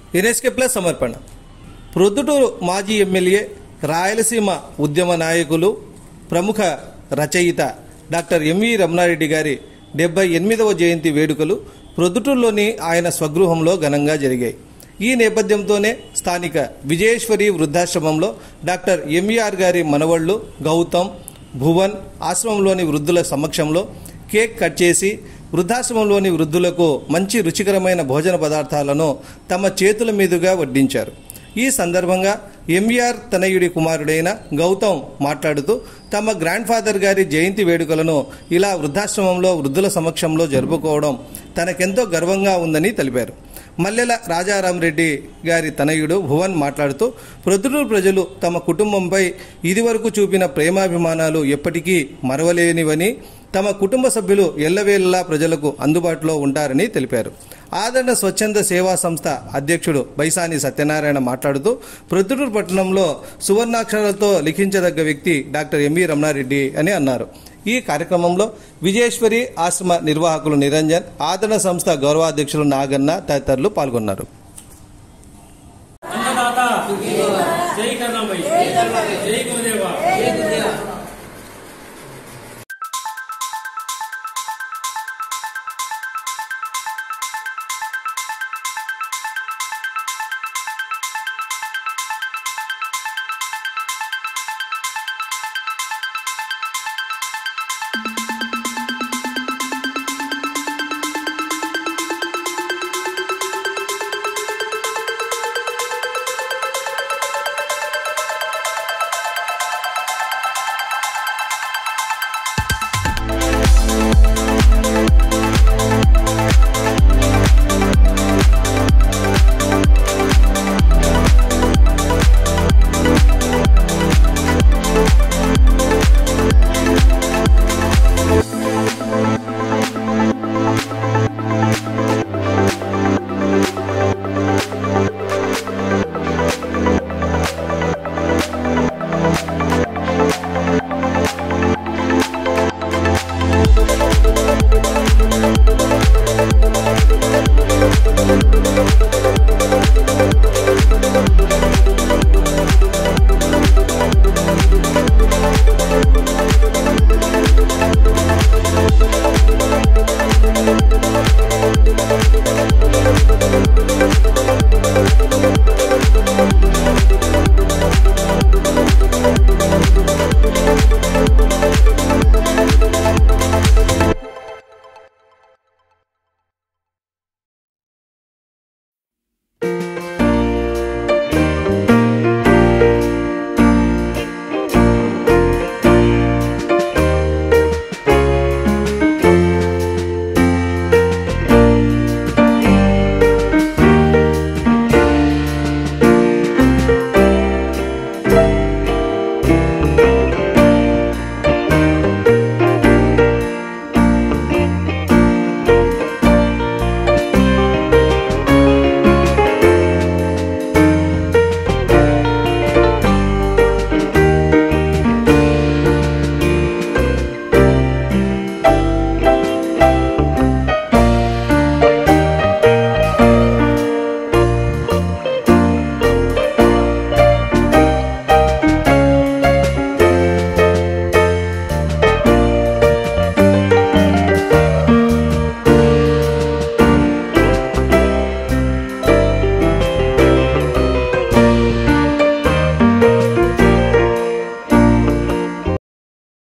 యునెస్కే plus సమర్పణ ప్రొద్దుటూరు మాజీ MLA Rayalaseema ఉద్యమ నాయకులు ప్రముఖ రచయిత డాక్టర్ ఎంవి రమణారెడ్డి గారి డెబ్బై ఎనిమిదవ జయంతి వేడుకలు ప్రొద్దుటూరులోని ఆయన స్వగృహంలో ఘనంగా జరిగాయి ఈ నేపథ్యంతోనే స్థానిక విజయేశ్వరి వృద్ధాశ్రమంలో డాక్టర్ ఎంవీఆర్ గారి మనవళ్లు గౌతమ్ భువన్ ఆశ్రమంలోని వృద్ధుల సమక్షంలో కేక్ కట్ చేసి వృద్ధాశ్రమంలోని వృద్ధులకు మంచి రుచికరమైన భోజన పదార్థాలను తమ చేతుల మీదుగా వడ్డించారు ఈ సందర్భంగా ఎంవీఆర్ తనయుడి కుమారుడైన గౌతమ్ మాట్లాడుతూ తమ గ్రాండ్ ఫాదర్ గారి జయంతి వేడుకలను ఇలా వృద్ధాశ్రమంలో వృద్ధుల సమక్షంలో జరుపుకోవడం తనకెంతో గర్వంగా ఉందని తెలిపారు మల్లెల రాజారామరెడ్డి గారి తనయుడు భువన్ మాట్లాడుతూ ప్రొద్దుటూరు ప్రజలు తమ కుటుంబంపై ఇదివరకు చూపిన ప్రేమాభిమానాలు ఎప్పటికీ మరవలేనివని తమ కుటుంబ సభ్యులు ఎల్లవేళలా ప్రజలకు అందుబాటులో ఉంటారని తెలిపారు ఆదరణ స్వచ్ఛంద సేవా సంస్థ అధ్యక్షుడు బైసాని సత్యనారాయణ మాట్లాడుతూ ప్రొద్దుటూరు పట్టణంలో సువర్ణాక్షరాలతో లిఖించదగ్గ వ్యక్తి డాక్టర్ ఎంవి రమణారెడ్డి అని అన్నారు ఈ కార్యక్రమంలో విజయేశ్వరి ఆశ్రమ నిర్వాహకులు నిరంజన్ ఆదరణ సంస్థ గౌరవాధ్యక్షులు నాగన్న తదితరులు పాల్గొన్నారు